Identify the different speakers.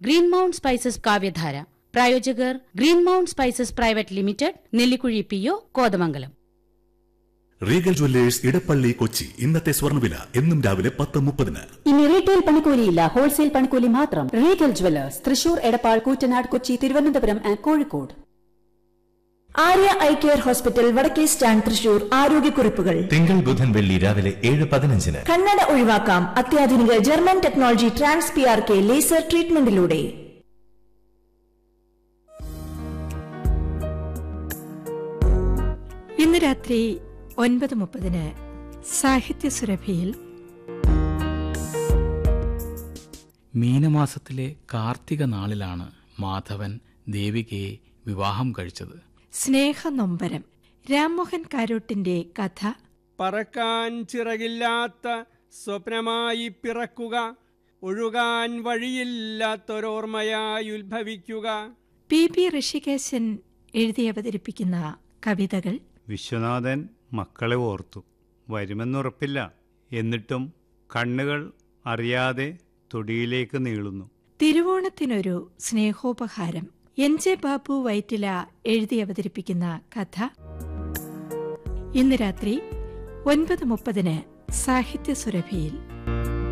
Speaker 1: green mount spices Kavyadhara പ്രായോജകർ green mount spices private limited Nellikuzhi P O Kothamangalam
Speaker 2: Regal jewellers Edappally Kochi ഇന്നത്തെ സ്വർണ്ണവില എന്നും രാവിലെ പത്ത് മുപ്പതിന്
Speaker 3: ഇനി റീറ്റെയിൽ പണിക്കൂലിയില്ല ഹോൾസെയിൽ പണിക്കൂലി മാത്രം Regal jewellers Thrissur Edappal Koottanad Kochi Thiruvananthapuram and Kozhikode
Speaker 4: Arya eye care hospital വടക്കേ സ്റ്റാൻഡ് തൃശൂർ ആരോഗ്യക്കുറിപ്പുകൾ
Speaker 5: തിങ്കൾ ബുധൻ വെള്ളി രാവിലെ ഏഴ് പതിനഞ്ചിന്
Speaker 4: കണ്ണട ഒഴിവാക്കാം അത്യാധുനിക German technology trans P R K laser ട്രീറ്റ്മെന്റിലൂടെ
Speaker 6: ഇന്ന് രാത്രി ഒൻപത് മുപ്പതിന് സാഹിത്യ സുരഭിയിൽ
Speaker 7: മീനമാസത്തിലെ കാർത്തിക നാളിലാണ് മാധവൻ ദേവികയെ വിവാഹം കഴിച്ചത്
Speaker 6: സ്നേഹനൊമ്പരം രാംമോഹൻ കാരോട്ടിന്റെ കഥ
Speaker 8: പറക്കാൻ ചിറകില്ലാത്ത സ്വപ്നമായി പിറക്കുക ഒഴുകാൻ വഴിയില്ലാത്തൊരോർമ്മയായി ഉത്ഭവിക്കുക
Speaker 6: പി ബി ഋഷികേശൻ എഴുതി അവതരിപ്പിക്കുന്ന കവിതകൾ
Speaker 9: വിശ്വനാഥൻ മക്കളെ ഓർത്തു വരുമെന്നുറപ്പില്ല എന്നിട്ടും കണ്ണുകൾ അറിയാതെ തൊടിയിലേക്ക് നീളുന്നു
Speaker 6: തിരുവോണത്തിനൊരു സ്നേഹോപഹാരം എൻ ജെ ബാബു വൈറ്റില എഴുതി അവതരിപ്പിക്കുന്ന കഥ ഇന്ന് രാത്രി ഒൻപത് മുപ്പതിന് സാഹിത്യ സുരഭിയിൽ